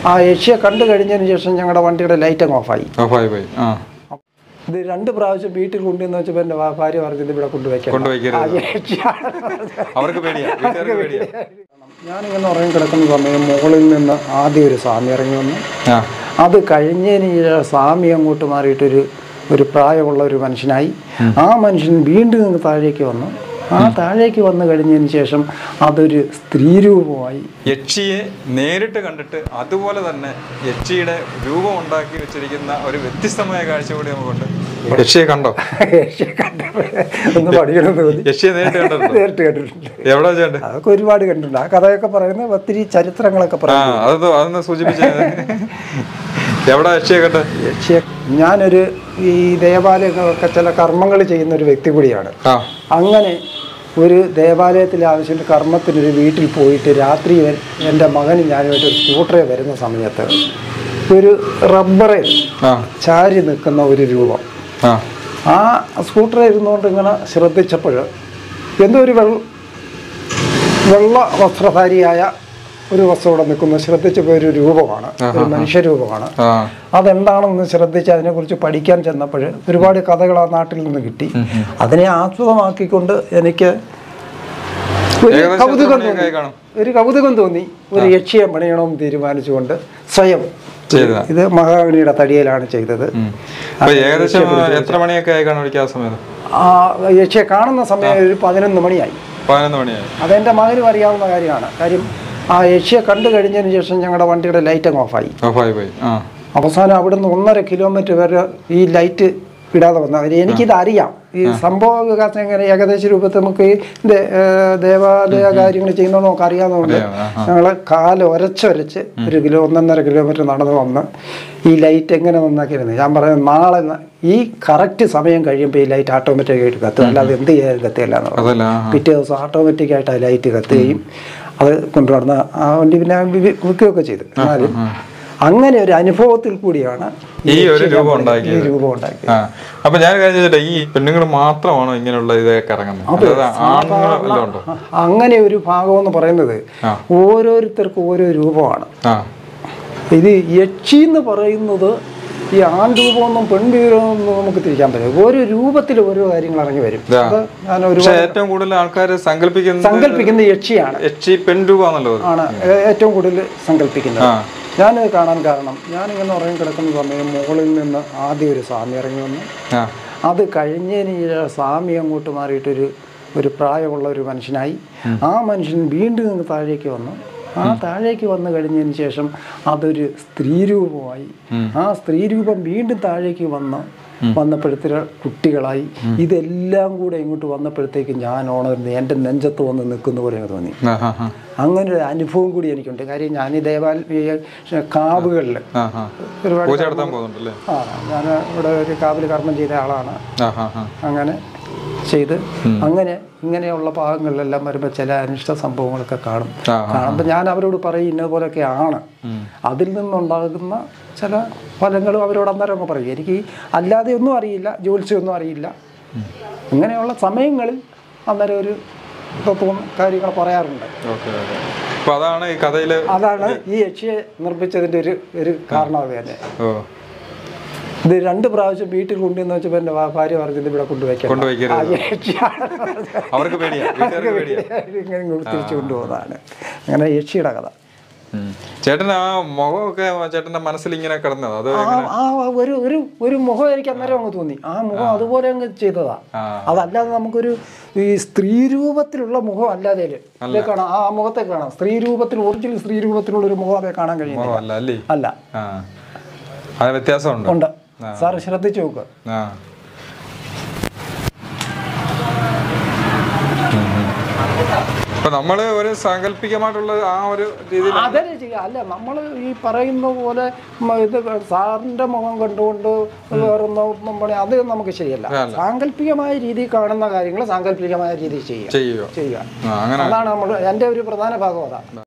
ആ യക്ഷിയെ കണ്ടു കഴിഞ്ഞതിന് ശേഷം ഞങ്ങളുടെ വണ്ടിയുടെ ലൈറ്റ് അങ്ങ് ഓഫായി ഓഫായി പോയി ആ ഇത് രണ്ട് പ്രാവശ്യം വീട്ടിൽ കൊണ്ടുവന്ന് വെച്ചപ്പോൾ എൻ്റെ ഭാ- ഭാര്യ പറഞ്ഞത് ഇവിടെ കൊണ്ടുവയ്ക്കാം കൊണ്ടുവയ്ക്കരുത് അവർക്ക് പേടിയാ വീട്ടുകാർക്ക് പേടിയാ ഞാനിങ്ങനെ ഉറങ്ങി കിടക്കുന്ന സമയം മുകളിൽ നിന്ന് ആദ്യം ഒരു സ്വാമി ഇറങ്ങി വന്നു ആ അത് കഴിഞ്ഞതിന് ശേഷം സ്വാമി അങ്ങോട്ട് മാറിയിട്ടൊരു ഒരു പ്രായമുള്ള ഒരു മനുഷ്യനായി ആ മനുഷ്യൻ വീണ്ടും ഇങ്ങ് താഴേക്ക് വന്നു ആ താഴേക്ക് വന്നു കഴിഞ്ഞതിന് ശേഷം അതൊരു സ്ത്രീരൂപമായി യക്ഷിയെ നേരിട്ട് കണ്ടിട്ട് അതുപോലെ തന്നെ യക്ഷിയുടെ രൂപം ഉണ്ടാക്കി വെച്ചിരിക്കുന്ന ഒരു വ്യത്യസ്തമായ കാഴ്ച കൂടി നമുക്കുണ്ട് യക്ഷിയെ കണ്ടോ യക്ഷിയെ കണ്ടപ്പോൾ ഒന്ന് പഠിക്കണമെന്ന് തോന്നി യക്ഷിയെ നേരിട്ട് കണ്ടിട്ടുണ്ടോ നേരിട്ട് കണ്ടിട്ടുണ്ട് എവിടെ വെച്ചുണ്ട് അതൊക്കെ ഒരുപാട് കണ്ടിട്ടുണ്ട് ആ കഥയൊക്കെ പറയുന്നത് ഒത്തിരി ചരിത്രങ്ങളൊക്കെ ആ പറയും അതൊന്ന് അതൊന്ന് സൂചിപ്പിച്ച എവിടെ യക്ഷിയെ കണ്ട് യക്ഷിയെ ഞാനൊരു ഈ ദേവാലയങ്ങളൊക്കെ ചില കർമ്മങ്ങൾ ചെയ്യുന്ന ഒരു വ്യക്തി കൂടിയാണ് ആ അങ്ങനെ ഒരു ദേവാലയത്തിൽ ആവശ്യമുള്ള കർമ്മത്തിനൊരു വീട്ടിൽ പോയിട്ട് രാത്രി വരെ എൻ്റെ മകന് ഞാനുമായിട്ട് ഒരു സ്കൂട്ടറെ വരുന്ന സമയത്ത് ഒരു റബ്ബറിൽ ആ ചാരി നിൽക്കുന്ന ഒരു രൂപം ആ ആ സ്കൂട്ടറിൽ ഇരുന്നുകൊണ്ട് ഇങ്ങനെ ശ്രദ്ധിച്ചപ്പോൾ എന്തോ ഒരു വെള്ള വെള്ള വസ്ത്രധാരിയായ ഒരു വസ്തു ഇവിടെ നിൽക്കുന്നു ശ്രദ്ധിച്ചപ്പോൾ ഒരു രൂപമാണ് ഒരു മനുഷ്യരൂപമാണ് ആ അതെന്താണെന്ന് ശ്രദ്ധിച്ച് അതിനെക്കുറിച്ച് പഠിക്കാൻ ചെന്നപ്പോൾ ഒരുപാട് കഥകൾ ആ നാട്ടിൽ നിന്ന് കിട്ടി അതിനെ ആസ്പദമാക്കിക്കൊണ്ട് എനിക്ക് ഒരു ഏകദേശം കൗതുകം എത്ര മണിയൊക്കെ തോന്നി കാണും? ഒരു കൗതുകം തോന്നി ഒരു യക്ഷിയെ പണിയണമെന്ന് തീരുമാനിച്ചുകൊണ്ട് സ്വയം ചെയ്തതാ. ഇത് മഹാഗണിയുടെ തടിയിലാണ് ചെയ്തത് അപ്പൊ ഏകദേശം എത്ര മണിയൊക്കെ ആയി കാണും എനിക്ക് ആ സമയത്ത് ആ യക്ഷിയെ കാണുന്ന സമയം ഒരു പതിനൊന്ന് മണിയായി പതിനൊന്ന് മണിയായി അതെൻ്റെ മകനും അറിയാവുന്ന കാര്യമാണ് കാര്യം ആ യക്ഷിയെ കണ്ടു കഴിഞ്ഞതിന് ശേഷം ഞങ്ങളുടെ വണ്ടിയുടെ ലൈറ്റ് അങ്ങ് ഓഫായി ഓഫായി പോയി ആ അവസാനം അവിടുന്ന് ഒന്നര കിലോമീറ്റർ വരെ ഈ ലൈറ്റ് ഇടാതെ വന്ന കാര്യം എനിക്കിത് അറിയാം ഈ സംഭവ വികാസം എങ്ങനെ ഏകദേശ രൂപത്തിൽ നമുക്ക് ഈ ദേ- ഏ, ദേവാലയ കാര്യങ്ങൾ ചെയ്യുന്നത് നമുക്ക് അറിയാവുന്നതുകൊണ്ട് അറിയാം, ആ, ഞങ്ങൾ കാല് ഒരച്ചൊരച്ച് ഒരു കിലോ ഒന്നൊന്നര കിലോമീറ്റർ നടന്നു വന്ന് ഈ ലൈറ്റ് എങ്ങനെ നന്നാക്കിയിരുന്നു ഞാൻ പറയുന്നത് നാളെ ന- ഈ കറക്റ്റ് സമയം കഴിയുമ്പോൾ ഈ ലൈറ്റ് ഓട്ടോമാറ്റിക് ആയിട്ട് കത്തും അല്ലാതെ എന്ത് ചെയ്യാൻ കത്തില്ല എന്ന് പറഞ്ഞു അതല്ല ആ, പിറ്റേ ദിവസം ഓട്ടോമാറ്റിക് ആയിട്ട് ആ ലൈറ്റ് കത്തുകയും അത് കൊണ്ടുവന്ന് ആ വണ്ടി പിന്നെ വി- വിൽക്കുകയൊക്കെ ചെയ്തു എന്നാലും അങ്ങനെ ഒരു അനുഭവത്തിൽ കൂടിയാണ് ഈ ഒരു യക്ഷി രൂപം നമ്മൾ ഉണ്ടാക്കിയത്. ഈ രൂപം ഉണ്ടാക്കിയത് ആ അപ്പൊ ഞാൻ കഴിഞ്ഞിട്ട് ഈ പെണ്ണുങ്ങൾ മാത്രമാണോ ഇങ്ങനെയുള്ള ഇതൊക്കെ ഇറങ്ങുന്നത് അതായത് ആണുങ്ങൾ വല്ലതും ഉണ്ടോ അ- അങ്ങനെ ഒരു ഭാഗം എന്ന് പറയുന്നത് ആ. ഓരോരുത്തർക്കും ഓരോ രൂപമാണ് ആ ഇത് യക്ഷി എന്ന് പറയുന്നത് ഈ ആൺ രൂപമൊന്നും പെൺരൂപമൊന്നും നമുക്ക് തിരിക്കാൻ പറ്റില്ല ഓരോ രൂപത്തിൽ ഓരോ കാര്യങ്ങൾ ഇറങ്ങി വരും ഇതാ. അത് ഞാൻ ഒരു പക്ഷെ ഏറ്റവും കൂടുതൽ ആൾക്കാർ സങ്കല്പിക്കുന്നത് സങ്കല്പിക്കുന്ന യക്ഷിയാണ് യക്ഷി പെൺരൂപാന്നല്ലോ അത്. ആണ് ഏ- ഏറ്റവും കൂടുതൽ സങ്കല്പിക്കുന്നത് ആ ഞാനിത് കാണാൻ കാരണം ഞാനിങ്ങനെ ഉറങ്ങി കിടക്കുന്ന സമയം മുകളിൽ നിന്ന് ആദ്യം ഒരു സ്വാമി ഇറങ്ങി വന്നു ആ അത് കഴിഞ്ഞതിന് ശേഷം സ്വാമി അങ്ങോട്ട് മാറിയിട്ടൊരു ഒരു പ്രായമുള്ള ഒരു മനുഷ്യനായി ആ മനുഷ്യൻ വീണ്ടും ഇങ്ങ് താഴേക്ക് വന്നു ആ താഴേക്ക് വന്നു കഴിഞ്ഞതിന് ശേഷം അതൊരു സ്ത്രീരൂപമായി ആ സ്ത്രീരൂപം വീണ്ടും താഴേക്ക് വന്ന് വന്നപ്പോഴത്തെ കുട്ടികളായി ഇതെല്ലാം കൂടെ ഇങ്ങോട്ട് വന്നപ്പോഴത്തേക്ക് ഞാൻ ഓണർന്ന് എൻ്റെ നെഞ്ചത്ത് വന്ന് നിൽക്കുന്ന പോലെ എനിക്ക് തോന്നി ആ ആ ആ. അങ്ങനെ ഒരു അനുഭവം കൂടി എനിക്കുണ്ട് കാര്യം ഞാൻ ഈ ദേവാലയ കാവുകളിൽ ആ ആ ഒരുപാട് പൂജ നടത്താൻ പോകുന്നുണ്ടല്ലേ ആ ഞാൻ ഇവിടെ ഒരു കാവിൽ കർമ്മം ചെയ്ത ആളാണ് ആ ആ ആ അങ്ങനെ ചെയ്ത് അങ്ങനെ ഇങ്ങനെയുള്ള ഭാഗങ്ങളിലെല്ലാം വരുമ്പോൾ ചില അനിഷ്ട സംഭവങ്ങളൊക്കെ കാണും ആ, കാണുമ്പോൾ ഞാൻ അവരോട് പറയും ഇന്നതുപോലൊക്കെ ആണ് അതിൽ നിന്നുണ്ടാകുന്ന ചില ഫലങ്ങളും അവരോട് അന്നേരം അങ്ങ് പറയും എനിക്ക് അല്ലാതെ ഒന്നും അറിയില്ല ജ്യോത്സ്യമൊന്നും അറിയില്ല ഇങ്ങനെയുള്ള സമയങ്ങളിൽ അന്നേരം ഒരു തത്വം കാര്യങ്ങൾ പറയാറുണ്ട് ഓക്കെ ഓക്കെ അപ്പൊ അതാണ് ഈ കഥയില് അതാണ് ഈ യക്ഷിയെ നിർമ്മിച്ചതിൻ്റെ ഒരു ഒരു കാരണം അത് തന്നെ ഓ ഇത് രണ്ട് പ്രാവശ്യം വീട്ടിൽ കൊണ്ടുവന്ന് വെച്ചപ്പോൾ എൻ്റെ ഭാ- ഭാര്യ പറഞ്ഞത് ഇവിടെ കൊണ്ടുവയ്ക്കാം കൊണ്ടുവയ്ക്കരുത് യക്ഷിയാണ് അവർക്ക് പേടിയാ വീട്ടുകാർക്ക് പേടിയാ ഇങ്ങനെ ഇങ്ങോട്ട് തിരിച്ചു കൊണ്ടുപോകുന്നതാണ് അങ്ങനെ യക്ഷിയുടെ കഥ ഉം. ചേട്ടൻ ആ മുഖമൊക്കെ ചേട്ടന്റെ മനസ്സിൽ ഇങ്ങനെ കിടന്നത് അത് ആ ആ ഒരു ഒരു ഒരു മുഖം എനിക്ക് അന്നേരം അങ്ങ് തോന്നി ആ മുഖം അതുപോലെ അങ്ങ് ചെയ്തതാ ആ. അതല്ലാതെ നമുക്കൊരു ഈ സ്ത്രീ രൂപത്തിലുള്ള മുഖം അല്ലാതെ ഇതിൽ കാണാം ആ മുഖത്തെ കാണാം സ്ത്രീ രൂപത്തിൽ ഒറിജിനൽ സ്ത്രീ രൂപത്തിലുള്ള ഒരു മുഖം അതേ കാണാൻ കഴിയുന്നില്ല അല്ല അല്ലേ അല്ല ആ അത് വ്യത്യാസമുണ്ട് ഉണ്ട് സാറ് ശ്രദ്ധിച്ചു നോക്കുക ആ അപ്പൊ നമ്മള് ഒരു സാങ്കല്പികമായിട്ടുള്ള ആ ഒരു രീതിയിൽ അതന്നെ ചെയ്യുക അല്ല നമ്മൾ ഈ പറയുന്ന പോലെ മ- ഇത് സാറിന്റെ മുഖം കണ്ടുകൊണ്ട് വേറൊന്നും പണി അത് നമുക്ക് ശരിയല്ല സാങ്കല്പികമായ രീതിയിൽ കാണുന്ന കാര്യങ്ങൾ സാങ്കല്പികമായ രീതിയിൽ ചെയ്യുക ചെയ്യുക ചെയ്യുക ആ, അങ്ങനെ അതാണ് നമ്മൾ എൻ്റെ ഒരു പ്രധാന ഭാഗം അതാണ്